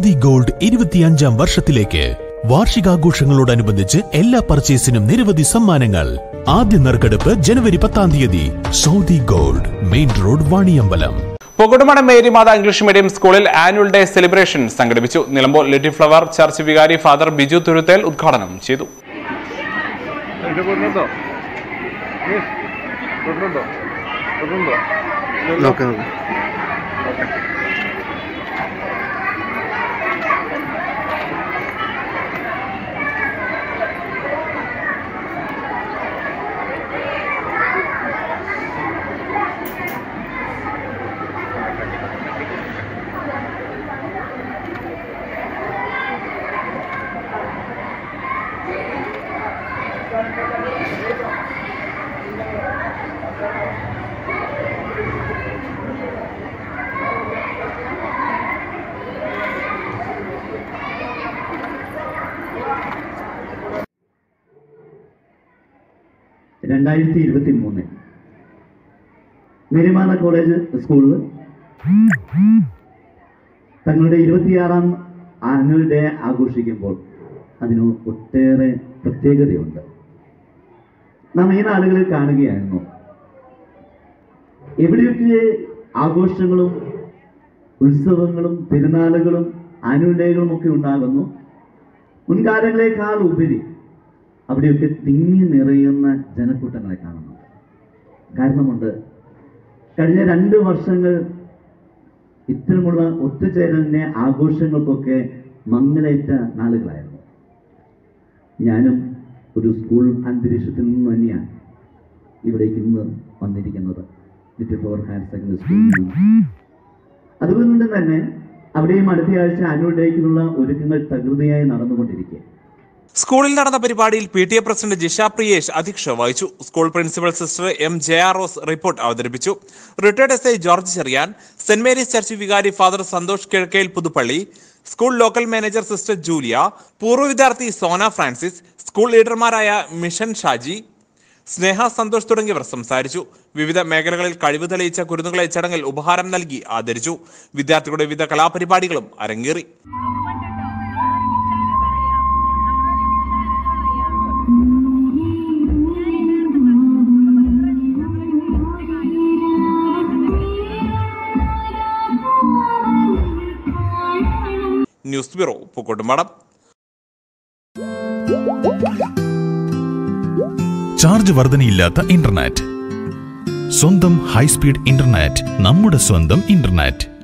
Saudi gold ഇരുപത്തിയഞ്ചാം വർഷത്തിലേക്ക് വാർഷികാഘോഷങ്ങളോടനുബന്ധിച്ച് എല്ലാ പർച്ചേസിനും നിരവധി സമ്മാനങ്ങൾ ആദ്യ നറുക്കെടുപ്പ് ജനുവരി പത്താം തീയതി Saudi gold main road Vaniyambalam പൊകുടുമടം മേരിമാത ഇംഗ്ലീഷ് മീഡിയം സ്കൂളിൽ ആനുവൽ ഡേ സെലിബ്രേഷൻ സംഘടിപ്പിച്ചു നിലമ്പൂർ ലിറ്റിൽ ഫ്ലവർ ചർച്ച് വികാരി ഫാദർ ബിജു തുരുത്തേൽ ഉദ്ഘാടനം ചെയ്തു രണ്ടായിരത്തി ഇരുപത്തി മൂന്ന് മേരിമാത കോളേജ് സ്കൂളിൽ തങ്ങളുടെ ഇരുപത്തിയാറാം ആനുവൽ ഡേ ആഘോഷിക്കുമ്പോൾ അതിന് ഒട്ടേറെ പ്രത്യേകതയുണ്ട് നാം ഈ നാളുകളിൽ കാണുകയായിരുന്നു എവിടെയൊക്കെ ആഘോഷങ്ങളും ഉത്സവങ്ങളും പെരുന്നാളുകളും ആനുവൽ ഡേകളും ഒക്കെ ഉണ്ടാകുന്നു മുൻകാലങ്ങളെക്കാൾ ഉപരി അവിടെയൊക്കെ തിങ്ങി നിറയുന്ന ജനക്കൂട്ടങ്ങളെ കാണുന്നു കാരണമുണ്ട് കഴിഞ്ഞ രണ്ട് വർഷങ്ങൾ ഇത്തരമുള്ള ഒത്തുചേരലിനെ ആഘോഷങ്ങൾക്കൊക്കെ മങ്ങലേറ്റ നാളുകളായിരുന്നു ഞാനും ഒരു സ്കൂൾ അന്തരീക്ഷത്തിൽ നിന്ന് തന്നെയാണ് ഇവിടേക്ക് ഇന്ന് വന്നിരിക്കുന്നത് ലിറ്റിൽ ഫ്ലവർ ഹയർ സെക്കൻഡറി സ്കൂളിൽ നിന്ന് അതുകൊണ്ട് തന്നെ അവിടെയും അടുത്ത ആഴ്ച ആനുവൽ ഡേക്കുള്ള ഒരുക്കങ്ങൾ തകൃതിയായി നടന്നുകൊണ്ടിരിക്കുക സ്കൂളിൽ നടന്ന പരിപാടിയിൽ P T A president Jisha Priyesh അധ്യക്ഷത വഹിച്ചു school principal sister M J R rose report അവതരിപ്പിച്ചു retired S I George Cherian saint Mary's church വികാരി father Santhosh Kizhakkayil Puthuppally school local manager sister Julia പൂർവ്വ വിദ്യാർത്ഥി സോന ഫ്രാൻസിസ് സ്കൂൾ ലീഡർമാരായ മിഷൻ ഷാജി സ്നേഹ സന്തോഷ് തുടങ്ങിയവർ സംസാരിച്ചു വിവിധ മേഖലകളിൽ കഴിവ് തെളിയിച്ച കുരുന്നുകളെ ചടങ്ങിൽ ഉപഹാരം നൽകി ആദരിച്ചു വിദ്യാർത്ഥികളുടെ വിവിധ കലാപരിപാടികളും അരങ്ങേറി ന്യൂസ് ബ്യൂറോ പൂക്കോട്ടുംപാടം ചാർജ് വർധനയില്ലാത്ത ഇന്റർനെറ്റ് സ്വന്തം ഹൈസ്പീഡ് ഇന്റർനെറ്റ് നമ്മുടെ സ്വന്തം ഇന്റർനെറ്റ്